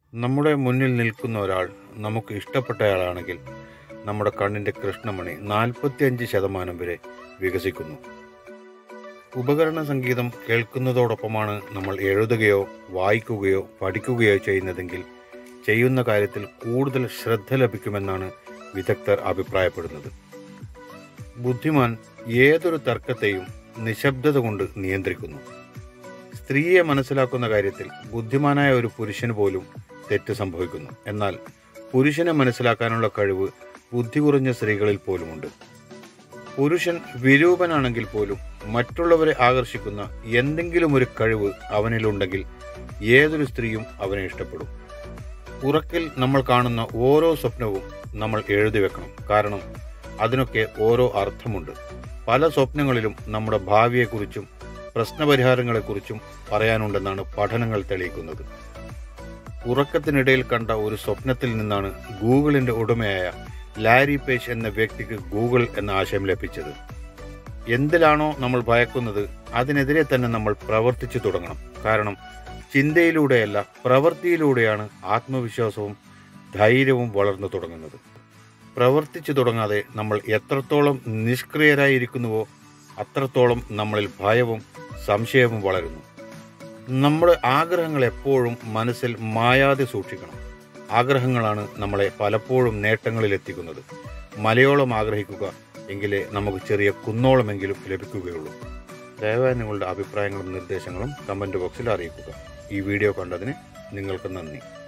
നമ്മുടെ മുന്നിൽ നിൽക്കുന്ന ഒരാൾ നമുക്ക് ഇഷ്ടപ്പെട്ടയാളാണെങ്കിൽ നമ്മുടെ കണ്ണിൻ്റെ കൃഷ്ണമണി നാൽപ്പത്തിയഞ്ച് ശതമാനം വരെ വികസിക്കുന്നു ഉപകരണ സംഗീതം കേൾക്കുന്നതോടൊപ്പമാണ് നമ്മൾ എഴുതുകയോ വായിക്കുകയോ പഠിക്കുകയോ ചെയ്യുന്നതെങ്കിൽ ചെയ്യുന്ന കാര്യത്തിൽ കൂടുതൽ ശ്രദ്ധ ലഭിക്കുമെന്നാണ് വിദഗ്ധർ അഭിപ്രായപ്പെടുന്നത് ബുദ്ധിമാൻ ഏതൊരു തർക്കത്തെയും നിശബ്ദത കൊണ്ട് നിയന്ത്രിക്കുന്നു സ്ത്രീയെ മനസ്സിലാക്കുന്ന കാര്യത്തിൽ ബുദ്ധിമാനായ ഒരു പുരുഷന് പോലും തെറ്റ് സംഭവിക്കുന്നു എന്നാൽ പുരുഷനെ മനസ്സിലാക്കാനുള്ള കഴിവ് ബുദ്ധി കുറഞ്ഞ സ്ത്രീകളിൽ പോലുമുണ്ട് പുരുഷൻ വിരൂപനാണെങ്കിൽ പോലും മറ്റുള്ളവരെ ആകർഷിക്കുന്ന എന്തെങ്കിലും ഒരു കഴിവ് അവനിലുണ്ടെങ്കിൽ ഏതൊരു സ്ത്രീയും അവനെ ഇഷ്ടപ്പെടും ഉറക്കിൽ നമ്മൾ കാണുന്ന ഓരോ സ്വപ്നവും നമ്മൾ എഴുതി വെക്കണം കാരണം അതിനൊക്കെ ഓരോ അർത്ഥമുണ്ട് പല സ്വപ്നങ്ങളിലും നമ്മുടെ ഭാവിയെക്കുറിച്ചും പ്രശ്നപരിഹാരങ്ങളെക്കുറിച്ചും പറയാനുണ്ടെന്നാണ് പഠനങ്ങൾ തെളിയിക്കുന്നത് ഉറക്കത്തിനിടയിൽ കണ്ട ഒരു സ്വപ്നത്തിൽ നിന്നാണ് ഗൂഗിളിന്റെ ഉടമയായ ലാരി പേജ് എന്ന വ്യക്തിക്ക് ഗൂഗിൾ എന്ന ആശയം ലഭിച്ചത് എന്തിലാണോ നമ്മൾ ഭയക്കുന്നത് അതിനെതിരെ തന്നെ നമ്മൾ പ്രവർത്തിച്ചു തുടങ്ങണം കാരണം ചിന്തയിലൂടെയല്ല പ്രവൃത്തിയിലൂടെയാണ് ആത്മവിശ്വാസവും ധൈര്യവും വളർന്നു തുടങ്ങുന്നത് പ്രവർത്തിച്ചു തുടങ്ങാതെ നമ്മൾ എത്രത്തോളം നിഷ്ക്രിയരായിരിക്കുന്നുവോ അത്രത്തോളം നമ്മളിൽ ഭയവും സംശയവും വളരുന്നു നമ്മുടെ ആഗ്രഹങ്ങൾ എപ്പോഴും മനസ്സിൽ മായാതെ സൂക്ഷിക്കണം ആഗ്രഹങ്ങളാണ് നമ്മളെ പലപ്പോഴും നേട്ടങ്ങളിൽ എത്തിക്കുന്നത് മലയോളം ആഗ്രഹിക്കുക എങ്കിലേ നമുക്ക് ചെറിയ കുന്നോളമെങ്കിലും ലഭിക്കുകയുള്ളൂ ദയവായി നിങ്ങളുടെ അഭിപ്രായങ്ങളും നിർദ്ദേശങ്ങളും കമൻറ്റ് ബോക്സിൽ അറിയിക്കുക ഈ വീഡിയോ കണ്ടതിന് നിങ്ങൾക്ക് നന്ദി